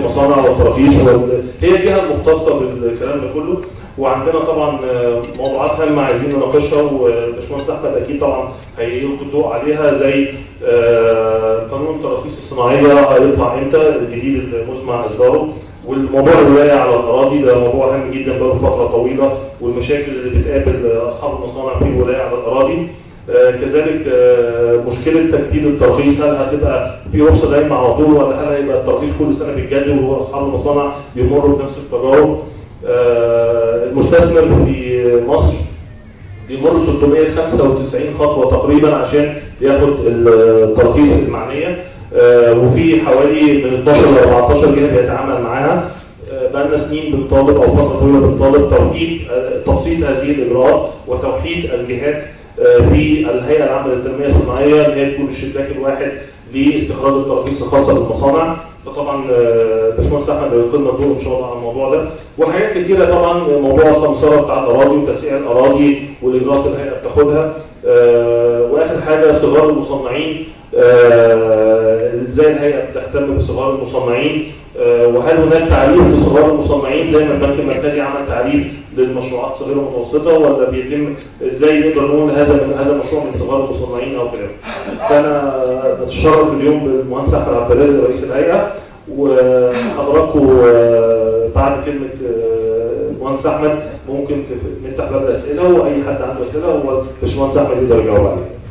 المصانع والتراخيص وال... هي الجهه المختصه بالكلام ده كله وعندنا طبعا آه، موضوعات هامه عايزين نناقشها وباشمهندس احمد اكيد طبعا هيلقي الضوء عليها زي آه، قانون التراخيص الصناعيه هيطلع امتى الجديد المزمع اصداره والموضوع الولايه على الاراضي ده موضوع هام جدا بقاله فتره طويله والمشاكل اللي بتقابل اصحاب المصانع في الولايه على الاراضي آه، كذلك آه، مشكله تجديد الترخيص هل هتبقى في رخصه دايما على طول ولا هل هيبقى الترخيص كل سنه بيتجدد واصحاب المصانع بيمروا بنفس التجارب آه، المستثمر في مصر بيمر 695 خطوه تقريبا عشان ياخد الترخيص المعنيه آه، وفي حوالي من 12 ل 14 جهه بيتعامل معاها آه، بقالنا سنين بنطالب او فتره طويله بنطالب توحيد آه، تبسيط هذه الاجراءات وتوحيد الجهات آه، في الهيئه العامه للتنميه الصناعيه اللي هي تكون الشباك الواحد لاستخراج التراخيص الخاصه بالمصانع فطبعا آه، باشمهندس احمد هيلقي لنا الضوء ان شاء الله على الموضوع ده وحاجات كتيره طبعا موضوع السمسره بتاع الاراضي وتسعير الاراضي والاجراءات اللي الهيئه بتاخدها آه، واخر حاجه صغار المصنعين آه، ازاي الهيئه بتهتم بصغار المصنعين آه، وهل هناك تعريف لصغار المصنعين زي ما البنك المركزي عمل تعريف للمشروعات الصغيره والمتوسطه ولا بيتم ازاي نقدر نقول هذا من هذا المشروع من صغار المصنعين او خلافه. فانا بتشرف اليوم بالمهندس احمد عبد الرازق رئيس الهيئه وحضراتكم آه، بعد كلمه آه، المهندس احمد ممكن تف- نفتح باب الاسئله واي حد عنده اسئله هو الباشمهندس احمد يقدر يجاوب عليها.